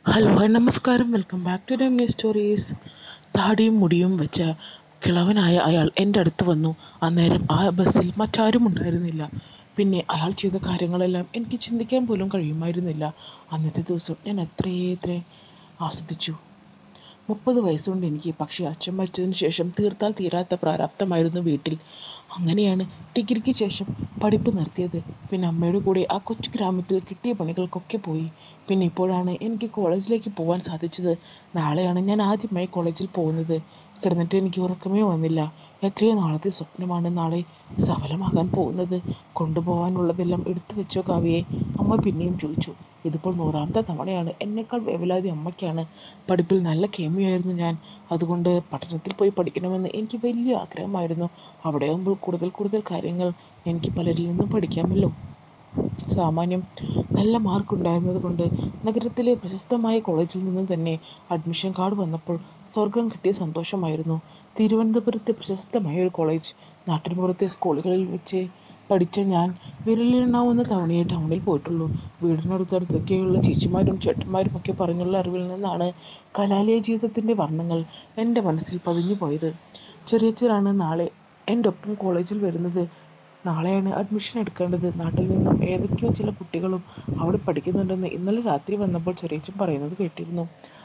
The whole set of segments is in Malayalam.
ഹലോ ഹായ് നമസ്കാരം welcome back to Ramya stories താടിയും മുടിയും വെച്ച കിളവനായ അയാൾ എൻ്റെ അടുത്ത് വന്നു അന്നേരം ആ ബസ്സിൽ മറ്റാരും ഉണ്ടായിരുന്നില്ല പിന്നെ അയാൾ ചെയ്ത കാര്യങ്ങളെല്ലാം എനിക്ക് ചിന്തിക്കാൻ പോലും കഴിയുമായിരുന്നില്ല അന്നത്തെ ദിവസം ഞാൻ എത്രയെത്ര ആസ്വദിച്ചു മുപ്പത് വയസ്സുണ്ട് എനിക്ക് പക്ഷേ അച്ഛൻ മരിച്ചതിന് ശേഷം തീർത്താൽ തീരാത്ത പ്രാരാബ്ധമായിരുന്നു വീട്ടിൽ അങ്ങനെയാണ് ഡിഗ്രിക്ക് ശേഷം പഠിപ്പ് നിർത്തിയത് പിന്നെ അമ്മയുടെ കൂടെ ആ കൊച്ചു ഗ്രാമത്തിൽ കിട്ടിയ പണികൾക്കൊക്കെ പോയി പിന്നെ ഇപ്പോഴാണ് എനിക്ക് കോളേജിലേക്ക് പോകാൻ സാധിച്ചത് നാളെയാണ് ഞാൻ ആദ്യമായി കോളേജിൽ പോകുന്നത് കിടന്നിട്ട് എനിക്ക് ഉറക്കമേ വന്നില്ല എത്രയോ നാളത്തെ സ്വപ്നമാണ് നാളെ സഫലമാകാൻ പോകുന്നത് കൊണ്ടുപോകാനുള്ളതെല്ലാം എടുത്തു വെച്ചോ കാവ്യയെ അമ്മ പിന്നെയും ചോദിച്ചു ഇതിപ്പോൾ നൂറാമത്തെ തവണയാണ് എന്നേക്കാൾ വേവലാതി അമ്മയ്ക്കാണ് പഠിപ്പിൽ നല്ല കേമിയായിരുന്നു ഞാൻ അതുകൊണ്ട് പട്ടണത്തിൽ പോയി പഠിക്കണമെന്ന് എനിക്ക് വലിയ ആഗ്രഹമായിരുന്നു അവിടെയാകുമ്പോൾ കൂടുതൽ കൂടുതൽ കാര്യങ്ങൾ എനിക്ക് പലരിൽ നിന്നും പഠിക്കാമല്ലോ സാമാന്യം നല്ല മാർക്ക് ഉണ്ടായിരുന്നത് കൊണ്ട് നഗരത്തിലെ പ്രശസ്തമായ കോളേജിൽ നിന്നും തന്നെ അഡ്മിഷൻ കാർഡ് വന്നപ്പോൾ സ്വർഗം കിട്ടിയ സന്തോഷമായിരുന്നു തിരുവനന്തപുരത്തെ പ്രശസ്തമായ ഒരു കോളേജ് നാട്ടിൻപുറത്തെ സ്കൂളുകളിൽ വെച്ച് പഠിച്ച ഞാൻ വിരലിലെണ്ണാവുന്ന തവണയേ ടൗണിൽ പോയിട്ടുള്ളൂ വീടിനടുത്തടുത്തൊക്കെയുള്ള ചേച്ചിമാരും ചേട്ടന്മാരും ഒക്കെ പറഞ്ഞുള്ള അറിവിൽ നിന്നാണ് കലാലയ ജീവിതത്തിൻ്റെ വർണ്ണങ്ങൾ എൻ്റെ മനസ്സിൽ പതിഞ്ഞു പോയത് ചെറിയച്ചനാണ് നാളെ എൻ്റെ ഒപ്പം കോളേജിൽ വരുന്നത് നാളെയാണ് അഡ്മിഷൻ എടുക്കേണ്ടത് നാട്ടിൽ നിന്നും ഏതൊക്കെയോ ചില കുട്ടികളും അവിടെ പഠിക്കുന്നുണ്ടെന്ന് ഇന്നലെ രാത്രി വന്നപ്പോൾ ചെറിയച്ചൻ പറയുന്നത് കേട്ടിരുന്നു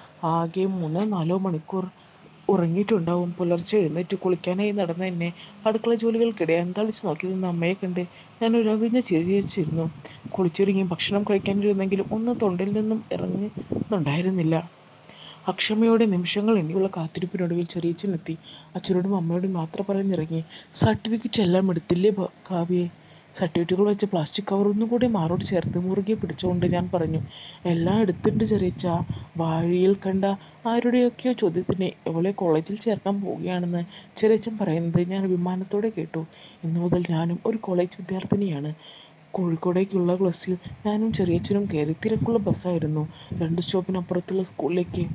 ആകെ മൂന്നോ നാലോ മണിക്കൂർ ഉറങ്ങിയിട്ടുണ്ടാവും പുലർച്ചെ എഴുന്നേറ്റ് കുളിക്കാനായി നടന്ന എന്നെ അടുക്കള ജോലികൾക്കിടെ അന്താളിച്ച് നോക്കി നിന്ന അമ്മയെ കണ്ട് ഞാൻ ഒരു അവിഞ്ഞ ചിരി ചിരിച്ചിരുന്നു കുളിച്ചൊരുങ്ങി ഭക്ഷണം കഴിക്കാനിരുന്നെങ്കിലും ഒന്നും തൊണ്ടിൽ നിന്നും ഇറങ്ങുന്നുണ്ടായിരുന്നില്ല അക്ഷമയോടെ നിമിഷങ്ങൾ എണ്ണിയുള്ള കാത്തിരിപ്പിനൊടുവിൽ ചെറിയച്ചനെത്തി അച്ഛനോടും അമ്മയോടും മാത്രം പറഞ്ഞിറങ്ങി സർട്ടിഫിക്കറ്റ് എല്ലാം എടുത്തില്ലേ ഭ- കാവ്യേ സർട്ടിഫിക്കറ്റുകൾ വെച്ച പ്ലാസ്റ്റിക് കവർ ഒന്നും കൂടി മാറോട് ചേർത്ത് മുറുകെ പിടിച്ചുകൊണ്ട് ഞാൻ പറഞ്ഞു എല്ലാം എടുത്തിട്ടുണ്ട് ചെറിയച്ച വഴിയിൽ കണ്ട ആരുടെയൊക്കെയോ ചോദ്യത്തിന് ഇവളെ കോളേജിൽ ചേർക്കാൻ പോവുകയാണെന്ന് ചെറിയച്ചൻ പറയുന്നത് ഞാൻ അഭിമാനത്തോടെ കേട്ടു ഇന്നു മുതൽ ഞാനും ഒരു കോളേജ് വിദ്യാർത്ഥിനിയാണ് കോഴിക്കോടേക്കുള്ള ബസ്സിൽ ഞാനും ചെറിയച്ചനും കയറി തിരക്കുള്ള ബസ്സായിരുന്നു രണ്ട് സ്റ്റോപ്പിനപ്പുറത്തുള്ള സ്കൂളിലേക്ക്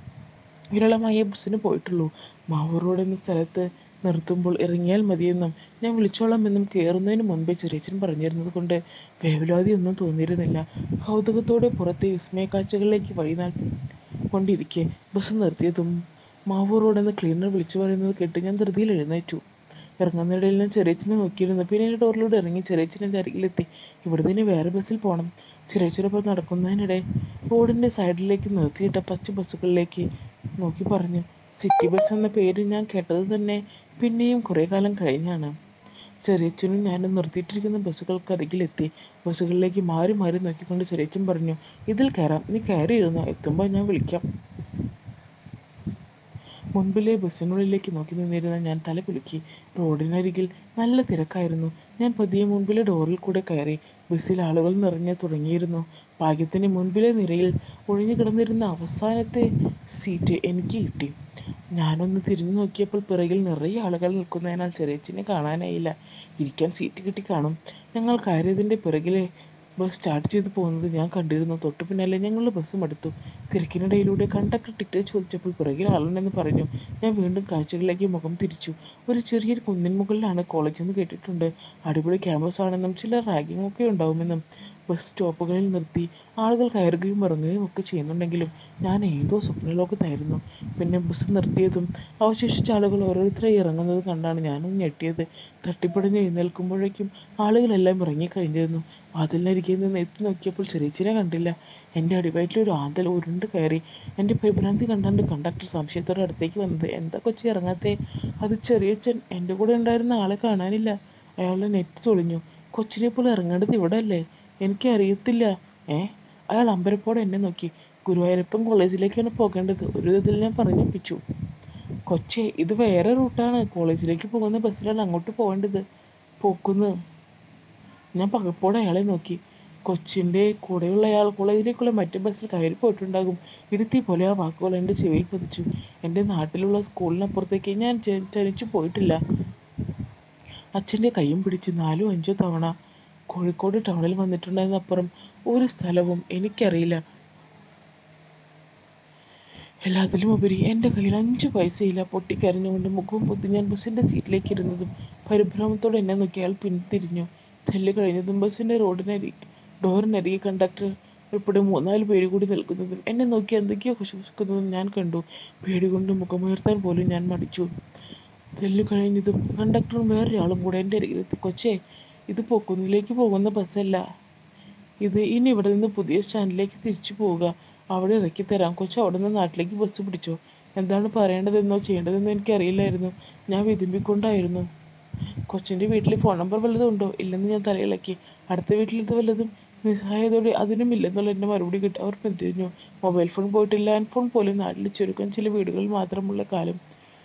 വിരളമായ ബസ്സിന് പോയിട്ടുള്ളൂ മാവൂർ റോഡ് എന്ന സ്ഥലത്ത് നിർത്തുമ്പോൾ ഇറങ്ങിയാൽ മതിയെന്നും ഞാൻ വിളിച്ചോളാമെന്നും കയറുന്നതിന് മുൻപേ ചെറിയച്ചൻ പറഞ്ഞിരുന്നത് കൊണ്ട് വേവലാതി ഒന്നും തോന്നിയിരുന്നില്ല കൗതുകത്തോടെ പുറത്തെ വിസ്മയ കാഴ്ചകളിലേക്ക് വഴി നാ- കൊണ്ടിരിക്കെ ബസ് നിർത്തിയതും മാവൂർ റോഡ് എന്ന ക്ലീനർ വിളിച്ചു പറയുന്നത് കേട്ട് ഞാൻ ധൃതിയിൽ എഴുന്നേറ്റു ഇറങ്ങുന്നിടയിൽ ഞാൻ ചെറിയച്ചനെ നോക്കിയിരുന്നു പിന്നെ എൻ്റെ ഡോറിലൂടെ ഇറങ്ങി ചെറിയച്ചൻ്റെ അരികിലെത്തി ഇവിടെ നിന്ന് വേറെ ബസ്സിൽ പോകണം ചെറിയച്ചനൊപ്പം നടക്കുന്നതിനിടെ റോഡിൻ്റെ സൈഡിലേക്ക് നിർത്തിയിട്ട പച്ച ബസ്സുകളിലേക്ക് നോക്കി പറഞ്ഞു സിറ്റി ബസ് എന്ന പേര് ഞാൻ കേട്ടത് തന്നെ പിന്നെയും കുറേ കാലം കഴിഞ്ഞാണ് ചെറിയച്ചനും ഞാനും നിർത്തിയിട്ടിരിക്കുന്ന ബസ്സുകൾക്കരികിലെത്തി ബസ്സുകളിലേക്ക് മാറി മാറി നോക്കിക്കൊണ്ട് ചെറിയച്ചൻ പറഞ്ഞു ഇതിൽ കയറാം നീ കയറിയിരുന്നോ എത്തുമ്പോൾ ഞാൻ വിളിക്കാം മുൻപിലെ ബസ്സിനുള്ളിലേക്ക് നോക്കി നിന്നിരുന്ന ഞാൻ തല കുലുക്കി റോഡിനരികിൽ നല്ല തിരക്കായിരുന്നു ഞാൻ പതിയെ മുൻപിലെ ഡോറിൽ കൂടെ കയറി ബസ്സിൽ ആളുകൾ നിറഞ്ഞു തുടങ്ങിയിരുന്നു ഭാഗ്യത്തിന് മുൻപിലെ നിരയിൽ ഒഴിഞ്ഞു കിടന്നിരുന്ന അവസാനത്തെ സീറ്റ് എനിക്ക് കിട്ടി ഞാനൊന്ന് തിരിഞ്ഞു നോക്കിയപ്പോൾ പിറകിൽ നിറയെ ആളുകൾ നിൽക്കുന്നതിനാൽ ചെറിയച്ചിനെ കാണാനായില്ല ഇരിക്കാൻ സീറ്റ് കിട്ടി കാണും ഞങ്ങൾ കയറിയതിൻ്റെ പിറകിലെ ബസ് സ്റ്റാർട്ട് ചെയ്തു പോകുന്നത് ഞാൻ കണ്ടിരുന്നു തൊട്ടു പിന്നാലെ ഞങ്ങളുടെ ബസ്സും അടുത്തു തിരക്കിനിടയിലൂടെ കണ്ടക്ടർ ടിക്കറ്റ് ചോദിച്ചപ്പോൾ പിറകിൽ ആളുണ്ടെന്ന് പറഞ്ഞു ഞാൻ വീണ്ടും കാഴ്ചകളിലേക്ക് മുഖം തിരിച്ചു ഒരു ചെറിയൊരു കുന്നിൻ മുകളിലാണ് കോളേജ് എന്ന് കേട്ടിട്ടുണ്ട് അടിപൊളി ക്യാമ്പസ് ആണെന്നും ചില റാഗിംഗ് ഒക്കെ ഉണ്ടാവുമെന്നും ബസ് സ്റ്റോപ്പുകളിൽ നിർത്തി ആളുകൾ കയറുകയും ഇറങ്ങുകയും ഒക്കെ ചെയ്യുന്നുണ്ടെങ്കിലും ഞാൻ ഏതോ സ്വപ്നലോകത്തായിരുന്നു പിന്നെ ബസ് നിർത്തിയതും അവശേഷിച്ച ആളുകൾ ഓരോരുത്തരായി ഇറങ്ങുന്നത് കണ്ടാണ് ഞാനും ഞെട്ടിയത് തട്ടിപ്പടഞ്ഞ് എഴുന്നേൽക്കുമ്പോഴേക്കും ആളുകളെല്ലാം ഇറങ്ങിക്കഴിഞ്ഞിരുന്നു വാതിലിനരികെ നിന്ന് എത്തി നോക്കിയപ്പോൾ ചെറിയച്ചിനെ കണ്ടില്ല എൻ്റെ അടിവയറ്റിൽ ഒരു ആന്തൽ ഉരുണ്ട് കയറി എൻ്റെ പരിഭ്രാന്തി കണ്ടാണ്ട് കണ്ടക്ടർ സംശയത്തോടെ അടുത്തേക്ക് വന്നത് എന്താ കൊച്ചി ഇറങ്ങാത്തെ അത് ചെറിയച്ചൻ എൻ്റെ കൂടെ ഉണ്ടായിരുന്ന ആളെ കാണാനില്ല അയാളുടെ നെറ്റ് തൊളിഞ്ഞു കൊച്ചിനെ പോലെ ഇറങ്ങേണ്ടത് ഇവിടെ അല്ലേ എനിക്ക് അറിയത്തില്ല ഏ അയാൾ അമ്പരപ്പോടെ എന്നെ നോക്കി ഗുരുവായൂരപ്പൻ കോളേജിലേക്കാണ് പോകേണ്ടത് ഒരു വിധത്തിൽ ഞാൻ പറഞ്ഞൊപ്പിച്ചു കൊച്ചേ ഇത് വേറെ റൂട്ടാണ് കോളേജിലേക്ക് പോകുന്ന ബസ്സിലാണ് അങ്ങോട്ട് പോകേണ്ടത് പോക്കുന്നു ഞാൻ പകപ്പോടെ അയാളെ നോക്കി കൊച്ചിൻ്റെ കൂടെയുള്ള അയാൾ കോളേജിലേക്കുള്ള മറ്റേ ബസ്സിൽ കയറി പോയിട്ടുണ്ടാകും ഇടുത്തി പോലെ ആ വാക്കുകൾ എൻ്റെ ചെവിയിൽ പതിച്ചു എൻ്റെ നാട്ടിലുള്ള സ്കൂളിനപ്പുറത്തേക്ക് ഞാൻ ജ- ജനിച്ചു പോയിട്ടില്ല അച്ഛൻ്റെ കൈയും പിടിച്ച് നാലോ അഞ്ചോ തവണ കോഴിക്കോട് ടൗണിൽ വന്നിട്ടുണ്ടെന്നപ്പുറം ഒരു സ്ഥലവും എനിക്കറിയില്ല എല്ലാത്തിലും ഉപരി എൻ്റെ കയ്യിൽ അഞ്ച് പൈസയില്ല പൊട്ടിക്കരഞ്ഞുകൊണ്ട് മുഖവും പൊത്തി ഞാൻ ബസ്സിൻ്റെ സീറ്റിലേക്ക് ഇരുന്നതും പരിഭ്രമത്തോടെ എന്നെ നോക്കി അയാൾ പിന്തിരിഞ്ഞു തെല്ല് കഴിഞ്ഞതും ബസ്സിൻ്റെ റോഡിനരി ഡോറിനരികെ കണ്ടക്ടർ ഉൾപ്പെടെ മൂന്നാല് പേര് കൂടി നിൽക്കുന്നതും എന്നെ നോക്കി എന്തൊക്കെയോ കുശുകുശുക്കുന്നതും ഞാൻ കണ്ടു പേടി കൊണ്ട് മുഖമുയർത്താൻ പോലും ഞാൻ മടിച്ചു തെല്ലു കഴിഞ്ഞതും കണ്ടക്ടറും വേറൊരാളും കൂടെ എൻ്റെ അരികിലെത്തി കൊച്ചേ ഇത് പൊക്കുന്നിലേക്ക് പോകുന്ന ബസ്സല്ല ഇത് ഇനി ഇവിടെ നിന്ന് പുതിയ സ്റ്റാൻഡിലേക്ക് തിരിച്ചു പോവുക അവിടെ ഇറക്കി തരാം കൊച്ചു അവിടെ നിന്ന് നാട്ടിലേക്ക് ബസ് പിടിച്ചോ എന്താണ് പറയേണ്ടതെന്നോ ചെയ്യേണ്ടതെന്നോ എനിക്കറിയില്ലായിരുന്നു ഞാൻ വിതുമ്പിക്കൊണ്ടായിരുന്നു കൊച്ചിൻ്റെ വീട്ടിൽ ഫോൺ നമ്പർ വല്ലതും ഉണ്ടോ ഇല്ലെന്ന് ഞാൻ തലയിളക്കി അടുത്ത വീട്ടിലത് വല്ലതും നിസ്സഹായതോടെ അതിനും ഇല്ലെന്നുള്ള എൻ്റെ മറുപടി കിട്ടി അവർ പിന്തിരിഞ്ഞു മൊബൈൽ ഫോൺ പോയിട്ടില്ല ലാൻഡ് ഫോൺ പോലും നാട്ടിൽ ചുരുക്കം ചില വീടുകളിൽ മാത്രമുള്ള കാലം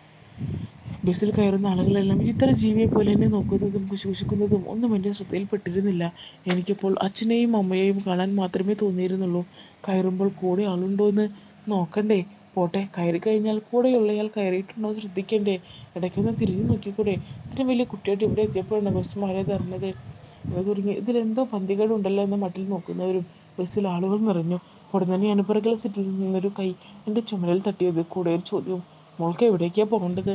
ബസ്സിൽ കയറുന്ന ആളുകളെല്ലാം വിചിത്ര ജീവിയെ പോലെ എന്നെ നോക്കുന്നതും കുശുകുശുക്കുന്നതും ഒന്നും എൻ്റെ ശ്രദ്ധയിൽപ്പെട്ടിരുന്നില്ല എനിക്കപ്പോൾ അച്ഛനെയും അമ്മയെയും കാണാൻ മാത്രമേ തോന്നിയിരുന്നുള്ളൂ കയറുമ്പോൾ കൂടെ ആളുണ്ടോ എന്ന് നോക്കണ്ടേ പോട്ടെ കയറി കഴിഞ്ഞാൽ കൂടെയുള്ളയാൾ കയറിയിട്ടുണ്ടോ എന്ന് ശ്രദ്ധിക്കണ്ടേ ഇടയ്ക്കൊന്ന് തിരിഞ്ഞു നോക്കിക്കൂടെ ഇത്രയും വലിയ കുട്ടിയായിട്ട് ഇവിടെ എത്തിയപ്പോഴാണ് ബസ് മാറിയത് അറിഞ്ഞത് എന്ന് തുടങ്ങി ഇതിലെന്തോ പന്തികേടുണ്ടല്ലോ എന്ന മട്ടിൽ നോക്കുന്നവരും ബസ്സിൽ ആളുകൾ നിറഞ്ഞു ഉടൻ തന്നെ അനുപുറകിലെ സീറ്റിൽ നിന്നൊരു കൈ എൻ്റെ ചുമലിൽ തട്ടിയത് കൂടെ ഒരു ചോദ്യവും മോൾക്ക് എവിടേക്കാണ് പോകേണ്ടത്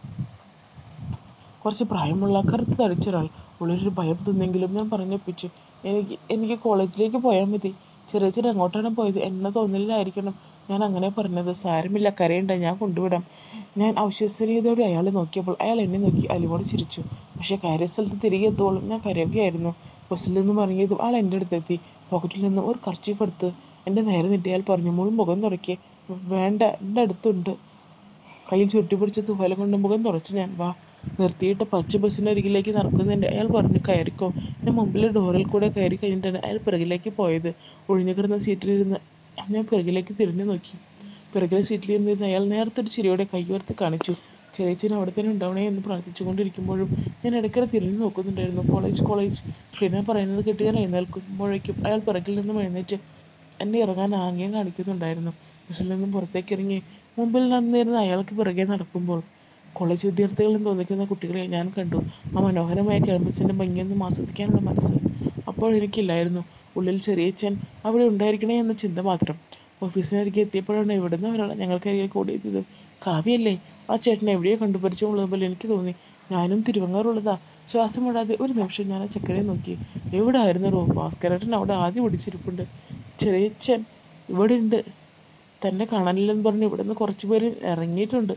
കുറച്ച് പ്രായമുള്ള കറുത്ത് തടിച്ച ഒരാൾ ഉള്ളിലൊരു ഭയം തോന്നിയെങ്കിലും ഞാൻ പറഞ്ഞൊപ്പിച്ചു എനിക്ക് എനിക്ക് കോളേജിലേക്ക് പോയാൽ മതി ചെറിയച്ഛൻ അങ്ങോട്ടാണ് പോയത് എന്ന തോന്നലിലായിരിക്കണം ഞാൻ അങ്ങനെ പറഞ്ഞത് സാരമില്ല കരയണ്ട ഞാൻ കൊണ്ടുവിടാം ഞാൻ അവിശ്വസനീയതയോടെ അയാളെ നോക്കിയപ്പോൾ അയാൾ എന്നെ നോക്കി അലിവോടെ ചിരിച്ചു പക്ഷേ കാര്യസ്ഥലത്ത് തിരികെ എത്തുവോളം ഞാൻ കരയുകയായിരുന്നു ബസ്സിൽ നിന്നും ഇറങ്ങിയതും ആൾ എൻ്റെ അടുത്തെത്തി പോക്കറ്റിൽ നിന്നും ഒരു കർച്ചീഫ് എടുത്ത് എൻ്റെ നേരെ നീട്ടിയാൽ പറഞ്ഞു മുഴുവൻ മുഖം തുറക്കി വേണ്ട എൻ്റെ അടുത്തുണ്ട് കയ്യിൽ ചുട്ടിപ്പിടിച്ച തുവല കൊണ്ട് മുഖം തുറച്ചു ഞാൻ വാ നിർത്തിയിട്ട് പച്ച ബസ്സിൻ്റെ അരികിലേക്ക് നടക്കുന്നുണ്ട് അയാൾ പറഞ്ഞു കയറിക്കോ ഞാൻ മുമ്പിലെ ഡോറിൽ കൂടെ കയറി കഴിഞ്ഞിട്ടാണ് അയാൾ പിറകിലേക്ക് പോയത് ഒഴിഞ്ഞു കിടന്ന സീറ്റിലിരുന്ന് ഞാൻ പിറകിലേക്ക് തിരിഞ്ഞു നോക്കി പിറകിലെ സീറ്റിലിരുന്നിരുന്ന അയാൾ നേരത്തെ ഒരു ചിരിയോടെ കൈ ഉയർത്തി കാണിച്ചു ചെറിയച്ഛൻ അവിടെ തന്നെ ഉണ്ടാവണേ എന്ന് പ്രാർത്ഥിച്ചുകൊണ്ടിരിക്കുമ്പോഴും ഞാൻ ഇടയ്ക്കിടെ തിരിഞ്ഞു നോക്കുന്നുണ്ടായിരുന്നു കോളേജ് കോളേജ് ക്ലീനർ പറയുന്നത് കേട്ട് ഞാൻ എഴുന്നേൽക്കുമ്പോഴേക്കും അയാൾ പിറകിൽ നിന്നും എഴുന്നേറ്റ് എന്നെ ഇറങ്ങാൻ ആംഗ്യം കാണിക്കുന്നുണ്ടായിരുന്നു ബസ്സിൽ നിന്നും പുറത്തേക്ക് ഇറങ്ങി മുമ്പിൽ നടന്നിരുന്ന അയാൾക്ക് പിറകെ നടക്കുമ്പോൾ കോളേജ് വിദ്യാർത്ഥികളെന്ന് തോന്നിക്കുന്ന കുട്ടികളെ ഞാൻ കണ്ടു ആ മനോഹരമായ ക്യാമ്പസിൻ്റെ ഭംഗിയൊന്നും ആസ്വദിക്കാനുള്ള മനസ്സ് അപ്പോൾ എനിക്കില്ലായിരുന്നു ഉള്ളിൽ ചെറിയച്ഛൻ അവിടെ ഉണ്ടായിരിക്കണേ എന്ന ചിന്ത മാത്രം ഓഫീസിനരികെ എത്തിയപ്പോഴാണ് ഇവിടുന്ന് ഒരാൾ ഞങ്ങൾക്കരികിൽ കൂടിയെത്തിയത് കാവ്യല്ലേ ആ ചേട്ടനെ എവിടെയോ കണ്ടു പരിചയമുള്ളത് പോലെ എനിക്ക് തോന്നി ഞാനും തിരുവങ്ങാറുള്ളതാ ശ്വാസം വിടാതെ ഒരു നിമിഷം ഞാൻ ആ ചക്കരെ നോക്കി എവിടെ ആയിരുന്നോ ഭാസ്കരേട്ടൻ അവിടെ ആദ്യം പിടിച്ചിരിപ്പുണ്ട് ചെറിയച്ഛൻ ഇവിടെ ഉണ്ട് തന്നെ കാണാനില്ലെന്ന് പറഞ്ഞ് ഇവിടുന്ന് കുറച്ച് പേര് ഇറങ്ങിയിട്ടുണ്ട്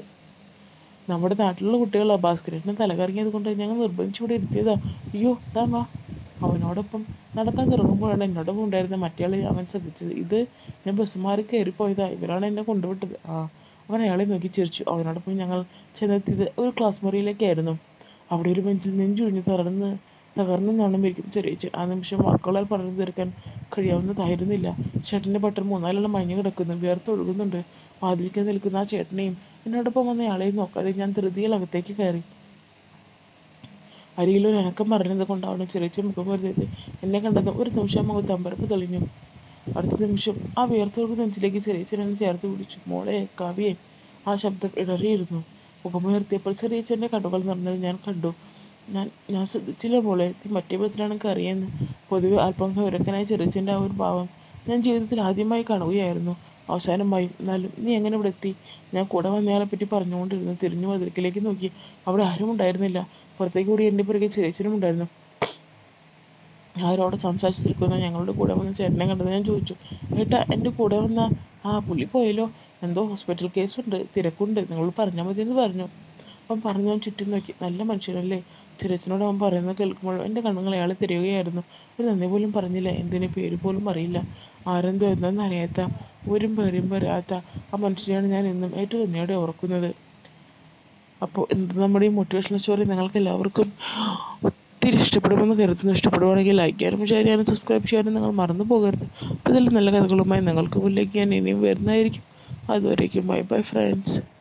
നമ്മുടെ നാട്ടിലുള്ള കുട്ടികളാ ഭാസ്കരേട്ടന് തലകറങ്ങിയത് കൊണ്ട് ഞങ്ങൾ നിർബന്ധിച്ച് ഇവിടെ ഇരുത്തിയതാ അയ്യോ താ വാ അവനോടൊപ്പം നടക്കാൻ തുടങ്ങുമ്പോഴാണ് എന്നോടൊപ്പം ഉണ്ടായിരുന്ന മറ്റേയാളെ അവൻ ശ്രദ്ധിച്ചത് ഇത് ഞാൻ ബസ് മാറി കയറിപ്പോയതാ ഇവരാണ് എന്നെ കൊണ്ടുവിട്ടത് ആ അവൻ അയാളെ നോക്കി ചിരിച്ചു അവനോടൊപ്പം ഞങ്ങൾ ചെന്നെത്തിയത് ഒരു ക്ലാസ് മുറിയിലേക്കായിരുന്നു അവിടെ ഒരു ബെഞ്ചിൽ നെഞ്ചുഴിഞ്ഞ് തളർന്ന് തകർന്ന് നാണം ഇരിക്കുന്ന ചെറിയച്ചൻ ആ നിമിഷം വാക്കുകളാൽ പറഞ്ഞു തീർക്കാൻ കഴിയാവുന്നതായിരുന്നില്ല ചേട്ടൻ്റെ ബട്ടർ മൂന്നാലെണ്ണം മഞ്ഞ് കിടക്കുന്നു വിയർത്തൊഴുകുന്നുണ്ട് വാതിൽക്കൽ നിൽക്കുന്ന ആ ചേട്ടനെയും എന്നോടൊപ്പം വന്ന ആളെയും നോക്കാതെ ഞാൻ ധൃതിയിൽ അകത്തേക്ക് കയറി അരികിലൊരു അനക്കം പറഞ്ഞത് കൊണ്ടാവണം ചെറിയ മുഖം വരുന്നത് എന്നെ കണ്ടതും ഒരു നിമിഷം മുഖത്ത് അമ്പരപ്പ് തെളിഞ്ഞു അടുത്ത നിമിഷം ആ വിയർത്തൊഴുകുന്ന നെഞ്ചിലേക്ക് ചെറിയച്ചനെ ചേർത്ത് പിടിച്ചു മോളെ കാവ്യെ ആ ശബ്ദം ഇടറിയിരുന്നു മുഖമുയർത്തിയപ്പോൾ ചെറിയച്ചൻ്റെ കണ്ണുകൾ നിറഞ്ഞത് ഞാൻ കണ്ടു ഞാൻ ഞാൻ ശ്രദ്ധിച്ചില്ല മോളെ നീ മറ്റേ ബസ്സിലാണ് കയറിയെന്ന് പൊതുവെ അല്പം ഗൗരവക്കനായ ചെറിയച്ചൻ്റെ ആ ഒരു ഭാവം ഞാൻ ജീവിതത്തിൽ ആദ്യമായി കാണുകയായിരുന്നു അവസാനമായി എന്നാലും നീ എങ്ങനെ ഇവിടെ എത്തി ഞാൻ കൂടെ വന്നയാളെ പറ്റി പറഞ്ഞുകൊണ്ടിരുന്നു തിരിഞ്ഞു മതിൽക്കിലേക്ക് നോക്കി അവിടെ ആരും ഉണ്ടായിരുന്നില്ല പുറത്തേക്ക് കൂടി എൻ്റെ പിറകെ ചെറിയച്ചനും ഉണ്ടായിരുന്നു ആരോടെ സംസാരിച്ചിരിക്കുന്ന ഞങ്ങളുടെ കൂടെ വന്ന ചേട്ടനെ കണ്ടത് ഞാൻ ചോദിച്ചു ഏട്ടാ എൻ്റെ കൂടെ വന്ന ആ പുള്ളി പോയല്ലോ എന്തോ ഹോസ്പിറ്റൽ കേസുണ്ട് തിരക്കുണ്ട് നിങ്ങൾ പറഞ്ഞാൽ മതി എന്ന് പറഞ്ഞു അവൻ പറഞ്ഞു ഞാൻ ചുറ്റും നോക്കി നല്ല മനുഷ്യനല്ലേ ചെറിയച്ഛനോട് അവൻ പറയുന്നത് കേൾക്കുമ്പോൾ എൻ്റെ കണ്ണുകൾ അയാളെ തിരയുകയായിരുന്നു ഒരു നന്ദി പോലും പറഞ്ഞില്ല എന്തിന് പേര് പോലും അറിയില്ല ആരെന്തോ എന്തെന്ന് അറിയാത്ത ഒരു പേരും വരാത്ത ആ മനുഷ്യനെയാണ് ഞാൻ എന്നും ഏറ്റവും നന്ദിയോടെ ഓർക്കുന്നത് അപ്പോൾ എന്ത് നമ്മുടെ ഈ മോട്ടിവേഷണൽ സ്റ്റോറി നിങ്ങൾക്ക് എല്ലാവർക്കും ഒത്തിരി ഇഷ്ടപ്പെടുമെന്ന് കരുതുന്നു ഇഷ്ടപ്പെടുവാണെങ്കിൽ ലൈക്ക് ചെയ്യാനും ഷെയർ ചെയ്യാനും സബ്സ്ക്രൈബ് ചെയ്യാനും നിങ്ങൾ മറന്നു പോകരുത് അപ്പോൾ ഇതിൽ നല്ല കഥകളുമായി നിങ്ങൾക്ക് മുന്നിലേക്ക് ഞാൻ ഇനിയും വരുന്നതായിരിക്കും അതുവരേക്കും ബൈ ബൈ ഫ്രണ്ട്സ്